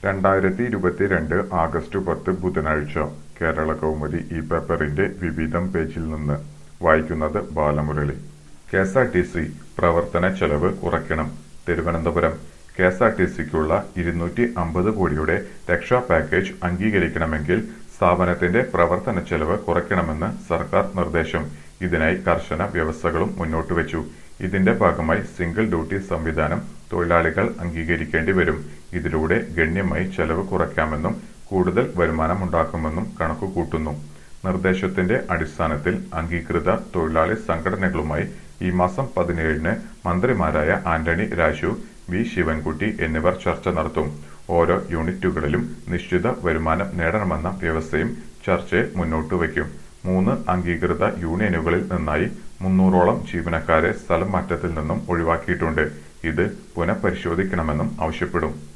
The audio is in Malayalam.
രണ്ടായിരത്തി ഇരുപത്തിരണ്ട് ആഗസ്റ്റ് പത്ത് ബുധനാഴ്ച കേരള കൗമുദി ഈ പേപ്പറിന്റെ വിവിധം പേജിൽ നിന്ന് വായിക്കുന്നത് Balamurali K S R T C പ്രവർത്തന ചെലവ് കുറയ്ക്കണം Thiruvananthapuram K S R T സിക്കുള്ള ഇരുന്നൂറ്റി അമ്പത് കോടിയുടെ രക്ഷാ പാക്കേജ് അംഗീകരിക്കണമെങ്കിൽ സ്ഥാപനത്തിന്റെ പ്രവർത്തന ചെലവ് കുറയ്ക്കണമെന്ന് സർക്കാർ നിർദ്ദേശം ഇതിനായി കർശന വ്യവസ്ഥകളും മുന്നോട്ട് വെച്ചു ഇതിന്റെ ഭാഗമായി സിംഗിൾ ഡ്യൂട്ടി സംവിധാനം തൊഴിലാളികൾ അംഗീകരിക്കേണ്ടി വരും ഇതിലൂടെ ഗണ്യമായി ചെലവ് കുറയ്ക്കാമെന്നും കൂടുതൽ വരുമാനമുണ്ടാക്കുമെന്നും കണക്കുകൂട്ടുന്നു നിർദ്ദേശത്തിന്റെ അടിസ്ഥാനത്തിൽ അംഗീകൃത തൊഴിലാളി സംഘടനകളുമായി ഈ മാസം പതിനേഴിന് മന്ത്രിമാരായ ആന്റണി രാജു വി ശിവൻകുട്ടി എന്നിവർ ചർച്ച നടത്തും ഓരോ യൂണിറ്റുകളിലും നിശ്ചിത വരുമാനം നേടണമെന്ന വ്യവസ്ഥയും ചർച്ചയിൽ മുന്നോട്ട് വയ്ക്കും മൂന്ന് അംഗീകൃത യൂണിയനുകളിൽ നിന്നായി മുന്നൂറോളം ജീവനക്കാരെ സ്ഥലം മാറ്റത്തിൽ നിന്നും ഒഴിവാക്കിയിട്ടുണ്ട് ഇത് പുനഃപരിശോധിക്കണമെന്നും ആവശ്യപ്പെടും